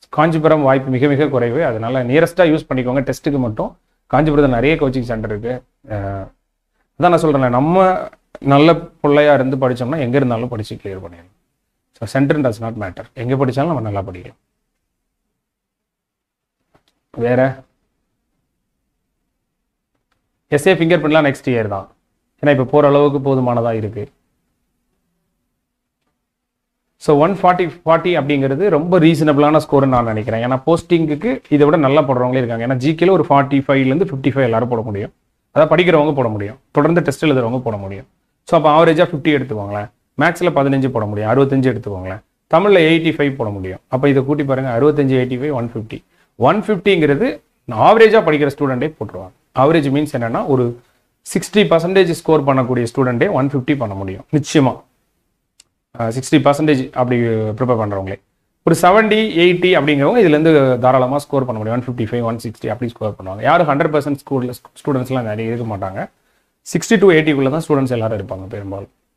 காஞ்சிபுரம் வாய்ப்பு மிக மிக குறைவு அதனால நியரஸ்ட்டாக யூஸ் பண்ணிக்கோங்க டெஸ்ட்டுக்கு மட்டும் காஞ்சிபுரத்தில் நிறைய கோச்சிங் சென்டர் இருக்கு அஹ், அதான் நான் சொல்கிறேன் நம்ம நல்ல பிள்ளையா இருந்து படிச்சோம்னா எங்கே இருந்தாலும் படித்து கிளியர் பண்ணிடலாம் so centre does not matter எங்கே படித்தாலும் நம்ம நல்லா படிக்கலாம் வேற எஸ்ஏ ஃபிங்கர் பிரிண்ட்லாம் நெக்ஸ்ட் இயர் தான் ஏன்னா இப்போ போகிற அளவுக்கு போதுமானதாக இருக்கு ஸோ ஒன் ஃபார்ட்டி ஃபார்ட்டி அப்படிங்கிறது ரொம்ப ரீசனபிளான ஸ்கோர்னு நான் நினைக்கிறேன் ஏன்னா போஸ்டிங்குக்கு இதை விட நல்லா போடுறவங்களே இருக்காங்க ஏன்னா ஜிகேல ஒரு ஃபார்ட்டி ஃபைவ்லேருந்து ஃபிஃப்டி ஃபைவ் எல்லாரும் போட முடியும் அதாவது படிக்கிறவங்க போட முடியும் தொடர்ந்து டெஸ்ட் எழுதுறவங்க போட முடியும் ஸோ அப்போ ஆவரேஜாக ஃபிஃப்டி எடுத்துக்கோங்களேன் மேக்ஸில் பதினஞ்சு போட முடியும் அறுபத்தஞ்சு எடுத்துக்கோங்களேன் தமிழில் எயிட்டி ஃபைவ் போட முடியும் அப்போ இதை கூட்டி பாருங்க அறுபத்தஞ்சு eighty five one fifty one ஃபிஃப்டிங்கிறது ஆவரேஜாக படிக்கிற ஸ்டூடெண்ட்டே போட்டுருவாங்க ஆவரேஜ் மீன்ஸ் என்னன்னா ஒரு சிக்ஸ்டி பர்சன்டேஜ் ஸ்கோர் பண்ணக்கூடிய ஸ்டூடெண்ட்டே ஒன் ஃபிஃப்டி பண்ண முடியும் நிச்சயமா சிக்ஸ்டி பர்சன்டேஜ் அப்படி ப்ரிப்பேர் பண்ணுறவங்களே ஒரு செவன்டி எயிட்டி அப்படிங்கிறவங்க இதுலேருந்து தாராளமாக ஸ்கோர் பண்ண முடியும் one fifty five one sixty அப்படி ஸ்கோர் பண்ணுவாங்க யாரும் ஹண்ட்ரட் பர்சன்ட் ஸ்கூலில் ஸ்டூடெண்ட்ஸ்லாம் நிறைய இருக்க மாட்டாங்க சிக்ஸ்டி டு எயிட்டிக்குள்ளே தான் ஸ்டூடெண்ட்ஸ் எல்லாரும் இருப்பாங்க பெரும்பாலும்